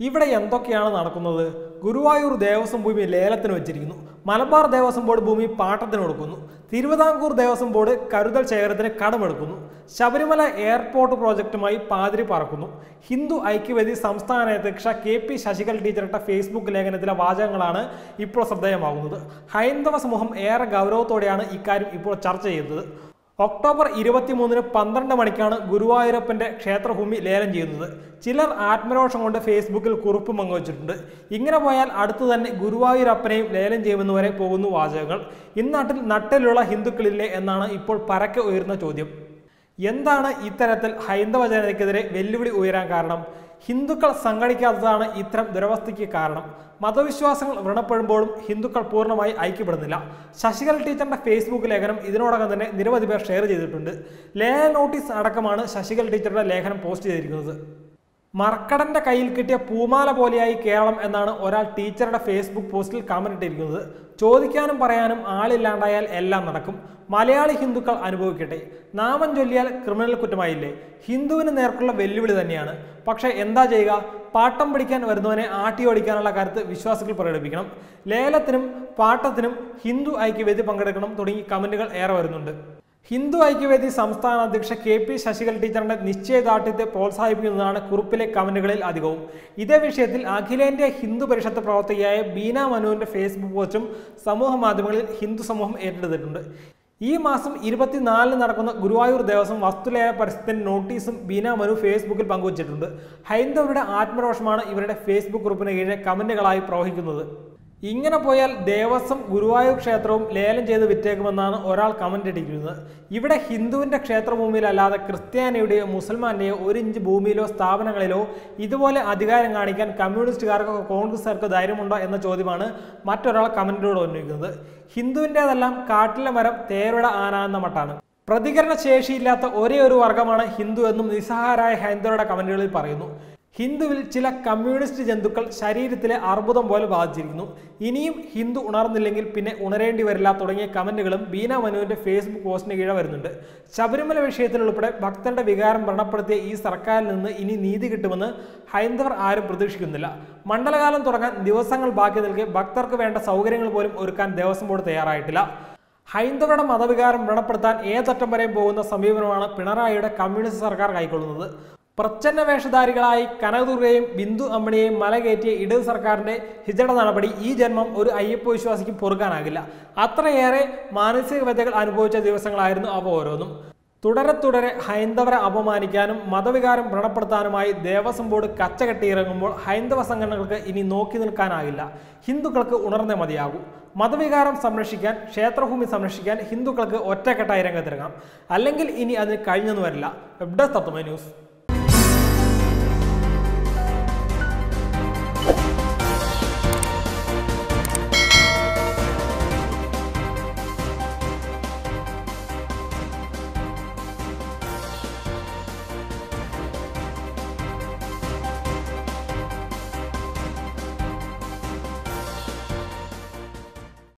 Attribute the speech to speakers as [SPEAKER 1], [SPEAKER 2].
[SPEAKER 1] ഇവിടെ എന്തൊക്കെയാണ് നടക്കുന്നത് ഗുരുവായൂർ ദേവസ്വം ഭൂമി ലേലത്തിന് വെച്ചിരിക്കുന്നു മലബാർ ദേവസ്വം ബോർഡ് ഭൂമി പാട്ടത്തിന് കൊടുക്കുന്നു തിരുവിതാംകൂർ ദേവസ്വം ബോർഡ് കരുതൽ ശേഖരത്തിന് കടമെടുക്കുന്നു ശബരിമല എയർപോർട്ട് പ്രോജക്റ്റുമായി പാതിരി പറക്കുന്നു ഹിന്ദു ഐക്യവേദി സംസ്ഥാന അധ്യക്ഷ കെ പി ശശികൽ ടീച്ചറിട്ട ഫേസ്ബുക്ക് ലേഖനത്തിലെ വാചകങ്ങളാണ് ഇപ്പോൾ ശ്രദ്ധേയമാകുന്നത് ഹൈന്ദവ സമൂഹം ഏറെ ഗൗരവത്തോടെയാണ് ഇക്കാര്യം ഇപ്പോൾ ചർച്ച ചെയ്യുന്നത് ഒക്ടോബർ ഇരുപത്തിമൂന്നിന് പന്ത്രണ്ട് മണിക്കാണ് ഗുരുവായൂരപ്പന്റെ ക്ഷേത്രഭൂമി ലേലം ചെയ്യുന്നത് ചിലർ ആത്മരോഷം കൊണ്ട് ഫേസ്ബുക്കിൽ കുറിപ്പ് പങ്കുവച്ചിട്ടുണ്ട് ഇങ്ങനെ പോയാൽ അടുത്ത് തന്നെ ഗുരുവായൂരപ്പനെയും ലേലം ചെയ്യുമെന്ന് വരെ പോകുന്നു വാചകങ്ങൾ ഇന്നാട്ടിൽ നട്ടിലുള്ള ഹിന്ദുക്കളില്ലേ എന്നാണ് ഇപ്പോൾ പരക്കെ ഉയർന്ന ചോദ്യം എന്താണ് ഇത്തരത്തിൽ ഹൈന്ദവ ജനതയ്ക്കെതിരെ വെല്ലുവിളി ഉയരാൻ കാരണം ഹിന്ദുക്കൾ സംഘടിക്കാത്തതാണ് ഇത്തരം ദുരവസ്ഥയ്ക്ക് കാരണം മതവിശ്വാസങ്ങൾ വ്രണപ്പെടുമ്പോഴും ഹിന്ദുക്കൾ പൂർണ്ണമായി ഐക്യപ്പെടുന്നില്ല ശശികല ടീച്ചറിന്റെ ഫേസ്ബുക്ക് ലേഖനം ഇതിനോടകം തന്നെ നിരവധി പേർ ഷെയർ ചെയ്തിട്ടുണ്ട് ലേഖന നോട്ടീസ് അടക്കമാണ് ശശികല ടീച്ചറുടെ ലേഖനം പോസ്റ്റ് ചെയ്തിരിക്കുന്നത് മർക്കടന്റെ കയ്യിൽ കിട്ടിയ പൂമാല പോലെയായി കേരളം എന്നാണ് ഒരാൾ ടീച്ചറുടെ ഫേസ്ബുക്ക് പോസ്റ്റിൽ കമന്റ് ഇട്ടിരിക്കുന്നത് ചോദിക്കാനും പറയാനും ആളില്ലാണ്ടായാൽ എല്ലാം നടക്കും മലയാളി ഹിന്ദുക്കൾ അനുഭവിക്കട്ടെ നാമം ചൊല്ലിയാൽ ക്രിമിനൽ കുറ്റമായില്ലേ ഹിന്ദുവിന് നേർക്കുള്ള വെല്ലുവിളി തന്നെയാണ് പക്ഷേ എന്താ ചെയ്യുക പാട്ടം പിടിക്കാൻ വരുന്നവനെ ആട്ടി ഓടിക്കാനുള്ള കാര്യത്തിൽ വിശ്വാസികൾ പ്രകടിപ്പിക്കണം ലേലത്തിനും പാട്ടത്തിനും ഹിന്ദു ഐക്യവേദി പങ്കെടുക്കണം തുടങ്ങി കമന്റുകൾ ഏറെ വരുന്നുണ്ട് ഹിന്ദു ഐക്യവേദി സംസ്ഥാന അധ്യക്ഷ കെ പി ശശികൽ ടീച്ചറിന്റെ നിശ്ചയദാർഢ്യത്തെ പ്രോത്സാഹിപ്പിക്കുന്നതാണ് കുറിപ്പിലെ കമന്റുകളിൽ അധികവും ഇതേ വിഷയത്തിൽ അഖിലേന്ത്യാ ഹിന്ദു പരിഷത്ത് പ്രവർത്തകയായ ബീന മനുവിന്റെ ഫേസ്ബുക്ക് പോസ്റ്റും സമൂഹ മാധ്യമങ്ങളിൽ ഹിന്ദു സമൂഹം ഏറ്റെടുത്തിട്ടുണ്ട് ഈ മാസം ഇരുപത്തിനാലിന് നടക്കുന്ന ഗുരുവായൂർ ദേവസ്വം വസ്തുലേല പരസ്യത്തിന്റെ നോട്ടീസും ബീന മനു ഫേസ്ബുക്കിൽ പങ്കുവച്ചിട്ടുണ്ട് ഹൈന്ദവരുടെ ആത്മരോഷമാണ് ഇവരുടെ ഫേസ്ബുക്ക് കുറിപ്പിന് കീഴെ കമന്റുകളായി പ്രവഹിക്കുന്നത് ഇങ്ങനെ പോയാൽ ദേവസ്വം ഗുരുവായൂർ ക്ഷേത്രവും ലേലം ചെയ്ത് വിറ്റേക്കുമെന്നാണ് ഒരാൾ കമന്റ് ഇട്ടിരിക്കുന്നത് ഇവിടെ ഹിന്ദുവിന്റെ ക്ഷേത്രഭൂമിയിലല്ലാതെ ക്രിസ്ത്യാനിയുടെയോ മുസൽമാന്റെയോ ഒരു ഇഞ്ച് ഭൂമിയിലോ സ്ഥാപനങ്ങളിലോ ഇതുപോലെ അധികാരം കാണിക്കാൻ കമ്മ്യൂണിസ്റ്റുകാർക്കോ കോൺഗ്രസ്സുകാർക്കോ ധൈര്യമുണ്ടോ എന്ന ചോദ്യമാണ് മറ്റൊരാൾ കമന്റിലൂടെ ഉന്നയിക്കുന്നത് ഹിന്ദുവിൻ്റെതെല്ലാം കാട്ടിലെ മരം തേരുടെ ആന എന്ന മട്ടാണ് പ്രതികരണ ശേഷിയില്ലാത്ത ഒരേ ഒരു വർഗമാണ് ഹിന്ദു എന്നും നിസ്സഹാരായ ഹൈന്ദവരുടെ കമന്റുകളിൽ പറയുന്നു ഹിന്ദുവിൽ ചില കമ്മ്യൂണിസ്റ്റ് ജന്തുക്കൾ ശരീരത്തിലെ അർബുദം പോലെ ബാധിച്ചിരിക്കുന്നു ഇനിയും ഹിന്ദു ഉണർന്നില്ലെങ്കിൽ പിന്നെ ഉണരേണ്ടി വരില്ല തുടങ്ങിയ കമന്റുകളും ബീന മനുവിന്റെ ഫേസ്ബുക്ക് പോസ്റ്റിന് കീഴെ വരുന്നുണ്ട് ശബരിമല വിഷയത്തിൽ ഉൾപ്പെടെ ഭക്തരുടെ വികാരം വ്രണപ്പെടുത്തിയ ഈ സർക്കാരിൽ നിന്ന് ഇനി നീതി കിട്ടുമെന്ന് ഹൈന്ദവർ ആരും പ്രതീക്ഷിക്കുന്നില്ല മണ്ഡലകാലം തുടങ്ങാൻ ദിവസങ്ങൾ ബാക്കി നിൽക്കെ ഭക്തർക്ക് വേണ്ട സൗകര്യങ്ങൾ പോലും ഒരുക്കാൻ ദേവസ്വം ബോർഡ് തയ്യാറായിട്ടില്ല ഹൈന്ദവരുടെ മതവികാരം വ്രണപ്പെടുത്താൻ ഏതറ്റം വരെയും പോകുന്ന സമീപനമാണ് പിണറായിയുടെ കമ്മ്യൂണിസ്റ്റ് സർക്കാർ കൈക്കൊള്ളുന്നത് പ്രച്ഛന്ന വേഷധാരികളായി കനകദുർഗയും ബിന്ദു അമ്മണിയെയും മലകയറ്റിയ ഇടത് സർക്കാരിന്റെ ഹിജട നടപടി ഈ ജന്മം ഒരു അയ്യപ്പ വിശ്വാസിക്ക് പൊറുക്കാനാകില്ല അത്രയേറെ മാനസിക വ്യതകൾ അനുഭവിച്ച ദിവസങ്ങളായിരുന്നു അവ ഓരോന്നും തുടരെ തുടരെ ഹൈന്ദവരെ അപമാനിക്കാനും മതവികാരം വ്രണപ്പെടുത്താനുമായി ദേവസ്വം ബോർഡ് കച്ചകെട്ടിയിറങ്ങുമ്പോൾ ഹൈന്ദവ സംഘടനകൾക്ക് ഇനി നോക്കി നിൽക്കാനാകില്ല ഹിന്ദുക്കൾക്ക് ഉണർന്നേ മതിയാകൂ മതവികാരം സംരക്ഷിക്കാൻ ക്ഷേത്രഭൂമി സംരക്ഷിക്കാൻ ഹിന്ദുക്കൾക്ക് ഒറ്റക്കെട്ടായി രംഗത്തിറങ്ങാം അല്ലെങ്കിൽ ഇനി അതിന് കഴിഞ്ഞെന്ന് വരില്ല വെബ് ഡെസ്ക് തത്വമേ ന്യൂസ്